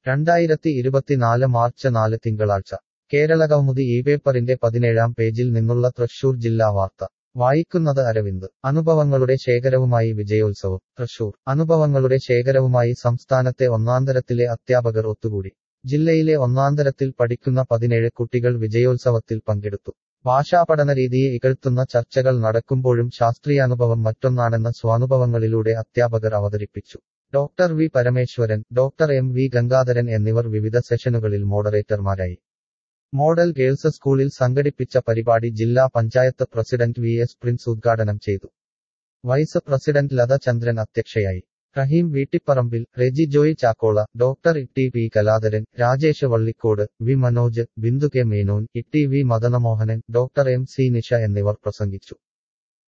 രണ്ടായിരത്തി ഇരുപത്തിനാല് മാർച്ച് നാല് തിങ്കളാഴ്ച കേരളകൗമുദി ഈ പേപ്പറിന്റെ പതിനേഴാം പേജിൽ നിന്നുള്ള തൃശൂർ ജില്ലാ വാർത്ത വായിക്കുന്നത് അരവിന്ദ് അനുഭവങ്ങളുടെ ശേഖരവുമായി വിജയോത്സവം തൃശൂർ അനുഭവങ്ങളുടെ ശേഖരവുമായി സംസ്ഥാനത്തെ ഒന്നാന്തരത്തിലെ അധ്യാപകർ ഒത്തുകൂടി ജില്ലയിലെ ഒന്നാന്തരത്തിൽ പഠിക്കുന്ന പതിനേഴ് കുട്ടികൾ വിജയോത്സവത്തിൽ പങ്കെടുത്തു ഭാഷാപഠന രീതിയെ ഇകഴ്ത്തുന്ന ചർച്ചകൾ നടക്കുമ്പോഴും ശാസ്ത്രീയാനുഭവം മറ്റൊന്നാണെന്ന സ്വാനുഭവങ്ങളിലൂടെ അധ്യാപകർ അവതരിപ്പിച്ചു doctor V Parameswaran doctor M V Gangadharan എന്നിവർ വിവിധ സെഷനുകളിൽ മോഡറേറ്റർമാരായി മോഡൽ ഗേൾസ് സ്കൂളിൽ സംഘടിപ്പിച്ച പരിപാടി ജില്ലാ panchayat president V S Prince ഉദ്ഘാടനം ചെയ്തു വൈസ് പ്രസിഡന്റ് ലത ചന്ദ്രൻ അധ്യക്ഷയായി റഹീം വീട്ടിപ്പറമ്പിൽ റെജി ജോയ് ചാക്കോള ഡോക്ടർ ഇട്ടി P Kaladharan Rajesh Vallikode V Manoj Bindu K Menon ഇട്ടി V Madanamohanan doctor M C Nisha എന്നിവർ പ്രസംഗിച്ചു